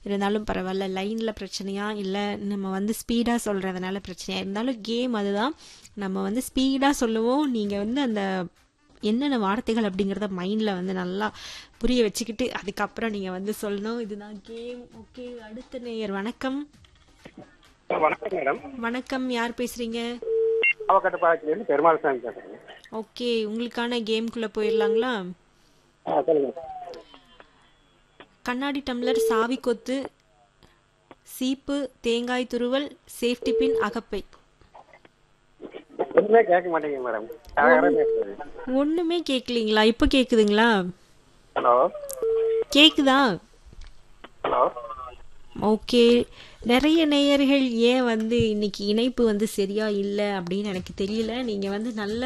இருந்தாலும் பரவாயில்ல லைனில் பிரச்சனையா இல்லை நம்ம வந்து ஸ்பீடாக சொல்கிறதுனால பிரச்சனையா இருந்தாலும் கேம் அதுதான் நம்ம வந்து ஸ்பீடாக சொல்லுவோம் நீங்கள் வந்து அந்த என்னென்ன வார்த்தைகள் அப்படிங்கிறத மைண்டில் வந்து நல்லா புரிய வச்சுக்கிட்டு அதுக்கப்புறம் நீங்கள் வந்து சொல்லணும் இதுதான் கேம் ஓகே அடுத்த நேயர் வணக்கம் வணக்கம் மேடம் வணக்கம் யார் பேசுகிறீங்க அவக்கட்ட பாலத்திலேருந்து பெருமாள் சாமி பேசுறேன் ஓகே உங்களுக்கான கேம்குள்ளே போயிடலாங்களா ஆ சொல்லுங்க கண்ணாடி டம்ளர் சாவி கொத்து சீப்பு தேங்காய் துருவல் சேஃப்டி பின் அகப்பை ஒண்ணுமே கேட்க மாட்டேங்க மேடம் கரகரன்னு பேசுறது ஒன்றுமே கேட்கலீங்களா இப்போ கேட்குதுங்களா ஹலோ கேட்குதா ஹலோ ஓகே நிறைய நேயர்கள் ஏன் வந்து இன்னைக்கு இணைப்பு வந்து சரியா இல்லை அப்படின்னு எனக்கு தெரியல நீங்கள் வந்து நல்ல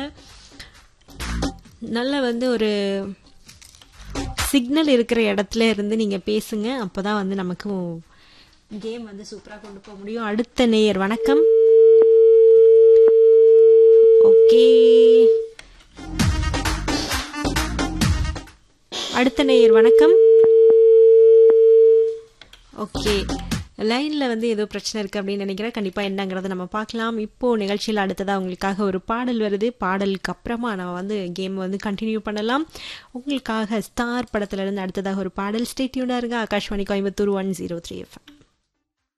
நல்ல வந்து ஒரு சிக்னல் இருக்கிற இடத்துல இருந்து நீங்கள் பேசுங்க அப்போ தான் வந்து நமக்கு கேம் வந்து சூப்பராக கொண்டு போக முடியும் அடுத்த நேயர் வணக்கம் ஓகே அடுத்த நேயர் வணக்கம் ஓகே லைனில் வந்து ஏதோ பிரச்சனை இருக்குது அப்படின்னு நினைக்கிறேன் கண்டிப்பாக என்னங்கிறத நம்ம பார்க்கலாம் இப்போது நிகழ்ச்சியில் அடுத்ததாக உங்களுக்காக ஒரு பாடல் வருது பாடலுக்கு அப்புறமா நம்ம வந்து கேம் வந்து கண்டினியூ பண்ணலாம் உங்களுக்காக ஸ்டார் படத்துலேருந்து அடுத்ததாக ஒரு பாடல் ஸ்டேட்யூனாக இருங்க Akashvani Coimbatore one zero three FM